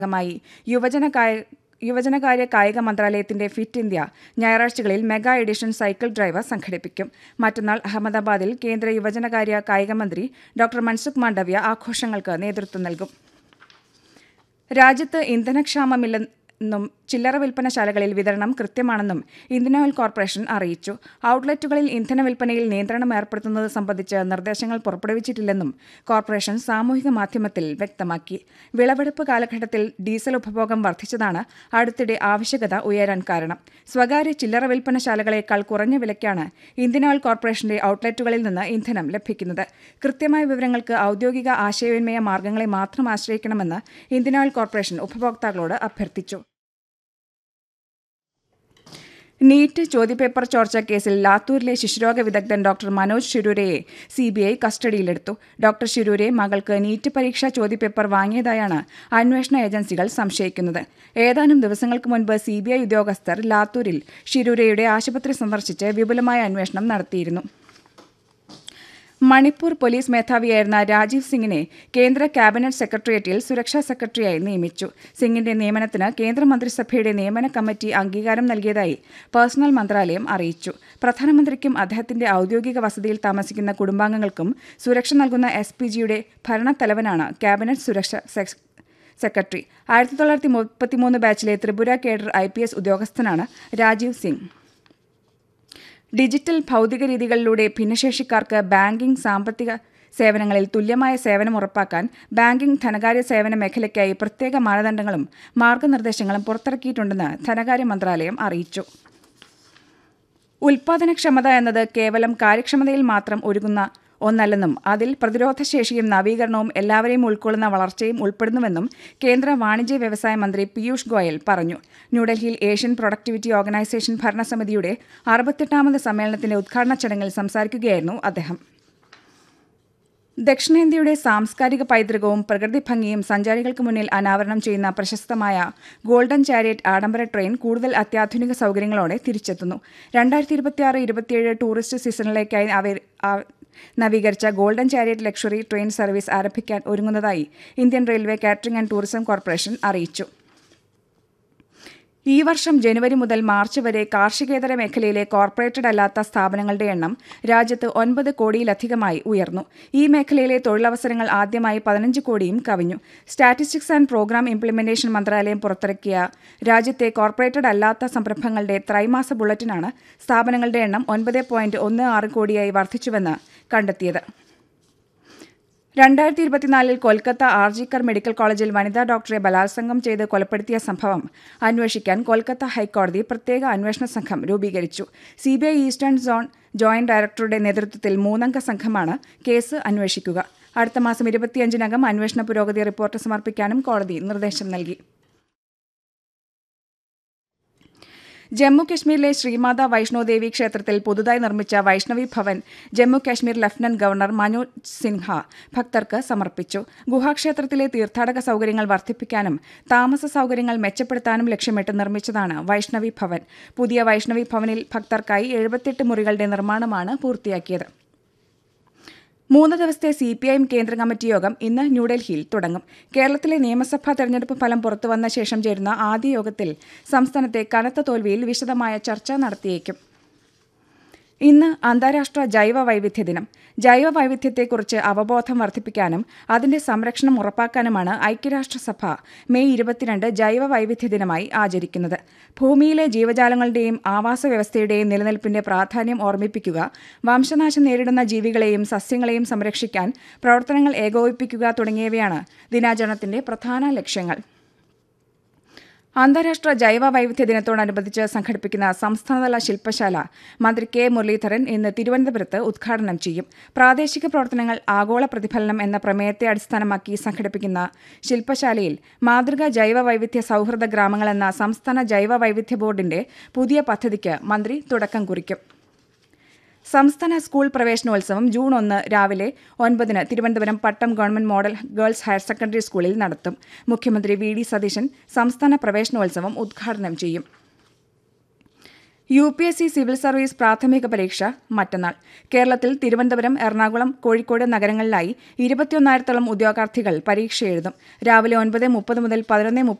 ഭാഗമായി യുവജനകായ യുവജനകാര്യ കായിക മന്ത്രാലയത്തിന്റെ ഫിറ്റ് ഇന്ത്യ ഞായറാഴ്ചകളിൽ മെഗാ എഡിഷൻ സൈക്കിൾ ഡ്രൈവ് സംഘടിപ്പിക്കും മറ്റന്നാൾ അഹമ്മദാബാദിൽ കേന്ദ്ര യുവജനകാര്യ കായിക മന്ത്രി ഡോക്ടർ മൻസുഖ് മാണ്ഡവ്യ ആഘോഷങ്ങൾക്ക് നേതൃത്വം നൽകും രാജ്യത്ത് ഇന്ധനക്ഷാമമില്ലെന്നും ചില്ലറ വിൽപ്പനശാലകളിൽ വിതരണം കൃത്യമാണെന്നും ഇന്ത്യൻ ഓയിൽ കോർപ്പറേഷൻ അറിയിച്ചു ഔട്ട്ലെറ്റുകളിൽ ഇന്ധന വിൽപ്പനയിൽ നിയന്ത്രണം ഏർപ്പെടുത്തുന്നത് സംബന്ധിച്ച് നിർദ്ദേശങ്ങൾ പുറപ്പെടുവിച്ചിട്ടില്ലെന്നും കോർപ്പറേഷൻ സാമൂഹിക മാധ്യമത്തിൽ വ്യക്തമാക്കി വിളവെടുപ്പ് കാലഘട്ടത്തിൽ ഡീസൽ ഉപഭോഗം വർദ്ധിച്ചതാണ് അടുത്തിടെ ആവശ്യകത ഉയരാൻ കാരണം സ്വകാര്യ ചില്ലറ വിൽപ്പനശാലകളേക്കാൾ കുറഞ്ഞ വിലയ്ക്കാണ് ഇന്ത്യൻ ഓയിൽ കോർപ്പറേഷന്റെ ഔട്ട്ലെറ്റുകളിൽ നിന്ന് ഇന്ധനം ലഭിക്കുന്നത് കൃത്യമായ വിവരങ്ങൾക്ക് ഔദ്യോഗിക ആശയവിനിമയ മാർഗങ്ങളെ മാത്രം ആശ്രയിക്കണമെന്ന് ഇന്ത്യൻ ഓയിൽ കോർപ്പറേഷൻ ഉപഭോക്താക്കളോട് അഭ്യർത്ഥിച്ചു നീറ്റ് ചോദ്യപേപ്പർ ചോർച്ച കേസിൽ ലാത്തൂരിലെ ശിശുരോഗ വിദഗ്ധൻ ഡോക്ടർ മനോജ് ശിരൂരയെ സി ബി ഐ കസ്റ്റഡിയിലെടുത്തു ഡോക്ടർ ശിരൂരെ മകൾക്ക് നീറ്റ് പരീക്ഷാ ചോദ്യപേപ്പർ വാങ്ങിയതായാണ് അന്വേഷണ ഏജൻസികൾ സംശയിക്കുന്നത് ഏതാനും ദിവസങ്ങൾക്ക് മുൻപ് സി ബി ഐ ഉദ്യോഗസ്ഥർ ലാത്തൂരിൽ ശിരൂരയുടെ ആശുപത്രി സന്ദർശിച്ച് വിപുലമായ അന്വേഷണം നടത്തിയിരുന്നു മണിപ്പൂർ പോലീസ് മേധാവിയായിരുന്ന രാജീവ് സിംഗിനെ കേന്ദ്ര ക്യാബിനറ്റ് സെക്രട്ടേറിയറ്റിൽ സുരക്ഷാ സെക്രട്ടറിയായി നിയമിച്ചു സിംഗിന്റെ നിയമനത്തിന് കേന്ദ്രമന്ത്രിസഭയുടെ നിയമന കമ്മിറ്റി അംഗീകാരം നൽകിയതായി പേഴ്സണൽ മന്ത്രാലയം അറിയിച്ചു പ്രധാനമന്ത്രിക്കും അദ്ദേഹത്തിന്റെ ഔദ്യോഗിക വസതിയിൽ താമസിക്കുന്ന കുടുംബാംഗങ്ങൾക്കും സുരക്ഷ നൽകുന്ന എസ് പി ജിയുടെ ഭരണത്തലവനാണ് ക്യാബിനറ്റ് സുരക്ഷ സെക്രട്ടറി ആയിരത്തി തൊള്ളായിരത്തി മുപ്പത്തിമൂന്ന് ബാച്ചിലെ Tripura cadre I P S ഉദ്യോഗസ്ഥനാണ് രാജീവ് സിംഗ് ഡിജിറ്റൽ ഭൗതിക രീതികളിലൂടെ ഭിന്നശേഷിക്കാർക്ക് ബാങ്കിംഗ് സാമ്പത്തിക സേവനങ്ങളിൽ തുല്യമായ സേവനം ഉറപ്പാക്കാൻ ബാങ്കിംഗ് ധനകാര്യ സേവന മേഖലയ്ക്കായി പ്രത്യേക മാനദണ്ഡങ്ങളും മാർഗനിർദ്ദേശങ്ങളും പുറത്തിറക്കിയിട്ടുണ്ടെന്ന് ധനകാര്യ മന്ത്രാലയം അറിയിച്ചു ഉൽപാദനക്ഷമത എന്നത് കേവലം കാര്യക്ഷമതയിൽ മാത്രം ഒരുങ്ങുന്ന ഒന്നല്ലെന്നും അതിൽ പ്രതിരോധശേഷിയും നവീകരണവും എല്ലാവരെയും ഉൾക്കൊള്ളുന്ന വളർച്ചയും ഉൾപ്പെടുന്നുവെന്നും കേന്ദ്ര വാണിജ്യ വ്യവസായ മന്ത്രി പീയൂഷ് ഗോയൽ പറഞ്ഞു ന്യൂഡൽഹിയിൽ ഏഷ്യൻ പ്രൊഡക്ടിവിറ്റി ഓർഗനൈസേഷൻ ഭരണസമിതിയുടെ അറുപത്തെട്ടാമത് സമ്മേളനത്തിന്റെ ഉദ്ഘാടന ചടങ്ങിൽ സംസാരിക്കുകയായിരുന്നു അദ്ദേഹം ദക്ഷിണേന്ത്യയുടെ സാംസ്കാരിക പൈതൃകവും പ്രകൃതി ഭംഗിയും സഞ്ചാരികൾക്ക് മുന്നിൽ അനാവരണം ചെയ്യുന്ന പ്രശസ്തമായ ഗോൾഡൻ ചാരിയറ്റ് ആഡംബര ട്രെയിൻ കൂടുതൽ അത്യാധുനിക സൗകര്യങ്ങളോടെ തിരിച്ചെത്തുന്നു രണ്ടായിരത്തി ഇരുപത്തിയാറ് ഇരുപത്തിയേഴ് ടൂറിസ്റ്റ് സീസണിലേക്കായി അവർ നവീകരിച്ച golden chariot luxury train service ആരംഭിക്കാൻ ഒരുങ്ങുന്നതായി Indian Railway Catering and Tourism Corporation അറിയിച്ചു ഈ വർഷം ജനുവരി മുതൽ മാർച്ച് വരെ കാർഷികേതര മേഖലയിലെ കോർപ്പറേറ്റഡ് അല്ലാത്ത സ്ഥാപനങ്ങളുടെ എണ്ണം രാജ്യത്ത് ഒൻപത് കോടിയിലധികമായി ഉയർന്നു ഈ മേഖലയിലെ തൊഴിലവസരങ്ങൾ ആദ്യമായി പതിനഞ്ച് കോടിയും കവിഞ്ഞു സ്റ്റാറ്റിസ്റ്റിക്സ് ആൻഡ് പ്രോഗ്രാം ഇംപ്ലിമെന്റേഷൻ മന്ത്രാലയം പുറത്തിറക്കിയ രാജ്യത്തെ കോർപ്പറേറ്റഡ് അല്ലാത്ത സംരംഭങ്ങളുടെ ത്രൈമാസ ബുള്ളറ്റിനാണ് സ്ഥാപനങ്ങളുടെ എണ്ണം ഒൻപത് പോയിന്റ് ഒന്ന് ആറ് കോടിയായി വർദ്ധിച്ചുവെന്ന് കണ്ടെത്തിയത് രണ്ടായിരത്തി ഇരുപത്തിനാലിൽ കൊൽക്കത്ത ആർജിക്കർ മെഡിക്കൽ കോളേജിൽ വനിതാ ഡോക്ടറെ ബലാത്സംഗം ചെയ്ത് കൊലപ്പെടുത്തിയ സംഭവം അന്വേഷിക്കാൻ കൊൽക്കത്ത ഹൈക്കോടതി പ്രത്യേക അന്വേഷണ സംഘം രൂപീകരിച്ചു സിബിഐ ഈസ്റ്റേൺ സോൺ ജോയിന്റ് ഡയറക്ടറുടെ നേതൃത്വത്തിൽ മൂന്നംഗ സംഘമാണ് കേസ് അന്വേഷിക്കുക അടുത്ത മാസം ഇരുപത്തിയഞ്ചിനകം അന്വേഷണ പുരോഗതി റിപ്പോർട്ട് സമർപ്പിക്കാനും കോടതി നിർദ്ദേശം നൽകി ജമ്മു കശ്മീരിലെ ശ്രീമാതാ വൈഷ്ണോദേവി ക്ഷേത്രത്തിൽ പുതുതായി നിർമ്മിച്ച വൈഷ്ണവി ഭവൻ ജമ്മു കശ്മീർ ലഫ്റ്റനന്റ് ഗവർണർ മനോജ് സിൻഹ ഭക്തർക്ക് സമർപ്പിച്ചു ഗുഹാക്ഷേത്രത്തിലെ തീർത്ഥാടക സൗകര്യങ്ങൾ വർദ്ധിപ്പിക്കാനും താമസ സൗകര്യങ്ങൾ മെച്ചപ്പെടുത്താനും ലക്ഷ്യമിട്ട് നിർമ്മിച്ചതാണ് വൈഷ്ണവി ഭവൻ പുതിയ വൈഷ്ണവി ഭവനിൽ ഭക്തർക്കായി എഴുപത്തെട്ട് മുറികളുടെ നിർമ്മാണമാണ് പൂർത്തിയാക്കിയത് മൂന്ന് ദിവസത്തെ സി പി ഐ എം കേന്ദ്ര കമ്മിറ്റി യോഗം ഇന്ന് ന്യൂഡൽഹിയിൽ തുടങ്ങും കേരളത്തിലെ നിയമസഭാ തെരഞ്ഞെടുപ്പ് ഫലം പുറത്തുവന്ന ശേഷം ചേരുന്ന ആദ്യ യോഗത്തിൽ സംസ്ഥാനത്തെ കനത്ത തോൽവിയിൽ വിശദമായ ചർച്ച നടത്തിയേക്കും ഇന്ന് അന്താരാഷ്ട്ര ജൈവ വൈവിധ്യ ദിനം ജൈവ വൈവിധ്യത്തെക്കുറിച്ച് അവബോധം വർദ്ധിപ്പിക്കാനും അതിന്റെ സംരക്ഷണം ഉറപ്പാക്കാനുമാണ് ഐക്യരാഷ്ട്രസഭ മെയ് ഇരുപത്തിരണ്ട് ജൈവ വൈവിധ്യ ദിനമായി ആചരിക്കുന്നത് ഭൂമിയിലെ ജീവജാലങ്ങളുടെയും ആവാസ വ്യവസ്ഥയുടെയും നിലനിൽപ്പിന്റെ പ്രാധാന്യം ഓർമ്മിപ്പിക്കുക വംശനാശം നേരിടുന്ന ജീവികളെയും സസ്യങ്ങളെയും സംരക്ഷിക്കാൻ പ്രവർത്തനങ്ങൾ ഏകോപിപ്പിക്കുക തുടങ്ങിയവയാണ് ദിനാചരണത്തിന്റെ പ്രധാന ലക്ഷ്യങ്ങൾ അന്താരാഷ്ട്ര ജൈവ വൈവിധ്യ ദിനത്തോടനുബന്ധിച്ച് സംഘടിപ്പിക്കുന്ന സംസ്ഥാനതല ശില്പശാല മന്ത്രി കെ മുരളീധരൻ ഇന്ന് തിരുവനന്തപുരത്ത് ഉദ്ഘാടനം ചെയ്യും പ്രാദേശിക പ്രവർത്തനങ്ങൾ ആഗോള പ്രതിഫലനം എന്ന പ്രമേയത്തെ അടിസ്ഥാനമാക്കി സംഘടിപ്പിക്കുന്ന ശില്പശാലയിൽ മാതൃകാ ജൈവ വൈവിധ്യ സൗഹൃദ ഗ്രാമങ്ങൾ എന്ന സംസ്ഥാന ജൈവ വൈവിധ്യ ബോർഡിന്റെ പുതിയ പദ്ധതിക്ക് മന്ത്രി തുടക്കം കുറിക്കും സംസ്ഥാന സ്കൂൾ പ്രവേശനോത്സവം ജൂൺ ഒന്ന് രാവിലെ ഒൻപതിന് Thiruvananthapuram Pattom government model girls higher secondary സ്കൂളിൽ നടത്തും മുഖ്യമന്ത്രി വി ഡി സതീശൻ സംസ്ഥാന പ്രവേശനോത്സവം ഉദ്ഘാടനം ചെയ്യും U P S C civil service പ്രാഥമിക പരീക്ഷ മറ്റന്നാൾ കേരളത്തിൽ തിരുവനന്തപുരം എറണാകുളം കോഴിക്കോട് നഗരങ്ങളിലായി ഇരുപത്തിയൊന്നായിരത്തോളം ഉദ്യോഗാർത്ഥികൾ പരീക്ഷ എഴുതും രാവിലെ ഒൻപത് മുപ്പത് മുതൽ പതിനൊന്ന്